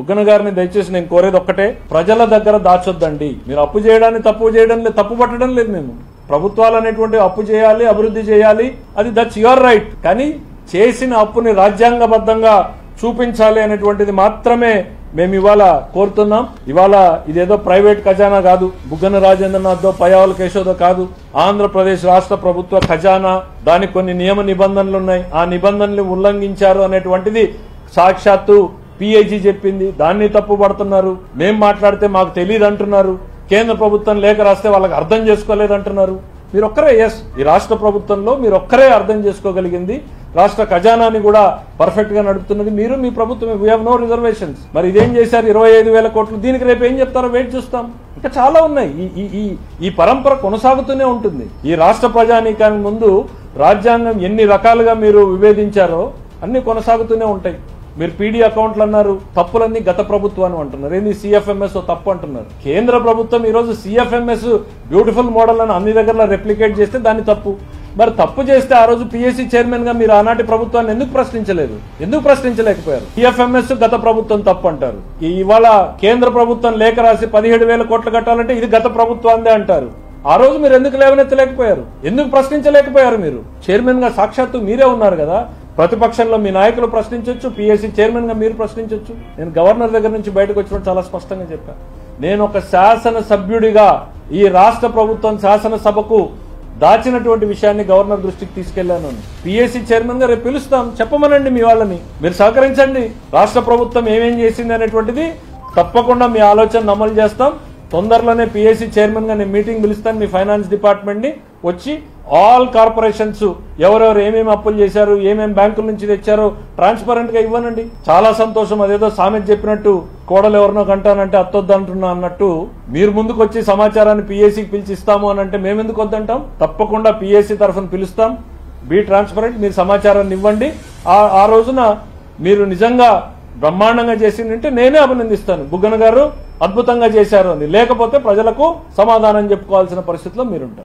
బుగ్గన గారిని దయచేసి నేను కోరేది ఒక్కటే ప్రజల దగ్గర దాచొద్దండి మీరు అప్పు చేయడాన్ని తప్పు చేయడం లేదు తప్పు పట్టడం లేదు మేము ప్రభుత్వాలు అనేటువంటి అప్పు చేయాలి అభివృద్ధి చేయాలి అది దట్స్ యువర్ రైట్ కానీ చేసిన అప్పుని రాజ్యాంగబద్ధంగా చూపించాలి అనేటువంటిది మాత్రమే మేము ఇవాళ కోరుతున్నాం ఇవాళ ఇదేదో ప్రైవేట్ ఖజానా కాదు బుగ్గన రాజేంద్రనాథ్దో పయావల కేశోదో కాదు ఆంధ్రప్రదేశ్ రాష్ట్ర ప్రభుత్వ ఖజానా దానికి కొన్ని నియమ నిబంధనలు ఉన్నాయి ఆ నిబంధనలు ఉల్లంఘించారు అనేటువంటిది సాక్షాత్తు పిఐజీ చెప్పింది దాన్ని తప్పు పడుతున్నారు మేం మాట్లాడితే మాకు తెలియదు అంటున్నారు కేంద్ర ప్రభుత్వం లేఖ రాస్తే వాళ్ళకి అర్థం చేసుకోలేదంటున్నారు మీరు ఒక్కరే ఎస్ ఈ రాష్ట్ర ప్రభుత్వంలో మీరు ఒక్కరే అర్థం చేసుకోగలిగింది రాష్ట్ర ఖజానాని కూడా పర్ఫెక్ట్ గా నడుపుతున్నది మీరు మీ ప్రభుత్వం వీ హావ్ నో రిజర్వేషన్స్ మరి ఇదేం చేశారు ఇరవై ఐదు వేల కోట్లు దీనికి రేపు ఏం చెప్తారో వెయిట్ చూస్తాం ఇంకా చాలా ఉన్నాయి ఈ ఈ ఈ ఈ పరంపర కొనసాగుతూనే ఉంటుంది ఈ రాష్ట్ర ప్రజానీకానికి ముందు రాజ్యాంగం ఎన్ని రకాలుగా మీరు విభేదించారో అన్ని కొనసాగుతూనే ఉంటాయి మీరు పీడీ అకౌంట్లు అన్నారు తప్పులన్నీ గత ప్రభుత్వాన్ని అంటున్నారు ఏంది సిఎఫ్ఎంఎస్ తప్పు అంటున్నారు కేంద్ర ప్రభుత్వం ఈ రోజు సిఎఫ్ఎంఎస్ బ్యూటిఫుల్ మోడల్ అని అన్ని దగ్గర రెప్లికేట్ చేస్తే దాన్ని తప్పు మరి తప్పు చేస్తే ఆ రోజు పిఎస్సీ చైర్మన్ గా మీరు ఆనాటి ప్రభుత్వాన్ని ఎందుకు ప్రశ్నించలేదు ఎందుకు ప్రశ్నించలేకపోయారు సిఎఫ్ఎంఎస్ గత ప్రభుత్వం తప్పు అంటారు ఈ ఇవాళ కేంద్ర ప్రభుత్వం లేఖ రాసి పదిహేడు వేల కోట్లు కట్టాలంటే ఇది గత ప్రభుత్వాందే అంటారు ఆ రోజు మీరు ఎందుకు లేవనెత్తలేకపోయారు ఎందుకు ప్రశ్నించలేకపోయారు మీరు చైర్మన్ గా సాక్షాత్తు మీరే ఉన్నారు కదా ప్రతిపక్షంలో మీ నాయకులు ప్రశ్నించవచ్చు పిఎస్సీ చైర్మన్ గా మీరు ప్రశ్నించవచ్చు నేను గవర్నర్ దగ్గర నుంచి బయటకు వచ్చినప్పుడు చాలా స్పష్టంగా చెప్పాను నేను ఒక శాసన సభ్యుడిగా ఈ రాష్ట్ర ప్రభుత్వం శాసనసభకు దాచినటువంటి విషయాన్ని గవర్నర్ దృష్టికి తీసుకెళ్లాను పిఎస్సీ చైర్మన్ గా రేపు పిలుస్తాం చెప్పమనండి మీ వాళ్ళని మీరు సహకరించండి రాష్ట్ర ప్రభుత్వం ఏమేం చేసింది అనేటువంటిది తప్పకుండా మీ ఆలోచన అమలు చేస్తాం తొందరలోనే పిఎస్సీ చైర్మన్ గా నేను మీటింగ్ పిలుస్తాను మీ ఫైనాన్స్ డిపార్ట్మెంట్ ని వచ్చి ఆల్ కార్పొరేషన్స్ ఎవరెవరు ఏమేమి అప్పులు చేశారు ఏమేమి బ్యాంకుల నుంచి తెచ్చారో ట్రాన్స్పరెంట్ గా ఇవ్వనండి చాలా సంతోషం అదేదో సామెత చెప్పినట్టు కోడలు ఎవరినో కంటానంటే అత్తొద్దు అంటున్నా అన్నట్టు మీరు ముందుకు వచ్చి సమాచారాన్ని పిఎస్సీకి పిలిచి ఇస్తాము అని అంటే మేమెందుకు వద్దంటాం తప్పకుండా పిఎస్సీ తరఫున పిలుస్తాం బీ ట్రాన్స్పరెంట్ మీరు సమాచారాన్ని ఇవ్వండి ఆ ఆ రోజున మీరు నిజంగా బ్రహ్మాండంగా చేసిందంటే నేనే అభినందిస్తాను బుగ్గన గారు అద్భుతంగా చేశారు అని లేకపోతే ప్రజలకు సమాధానం చెప్పుకోవాల్సిన పరిస్థితిలో మీరుంటారు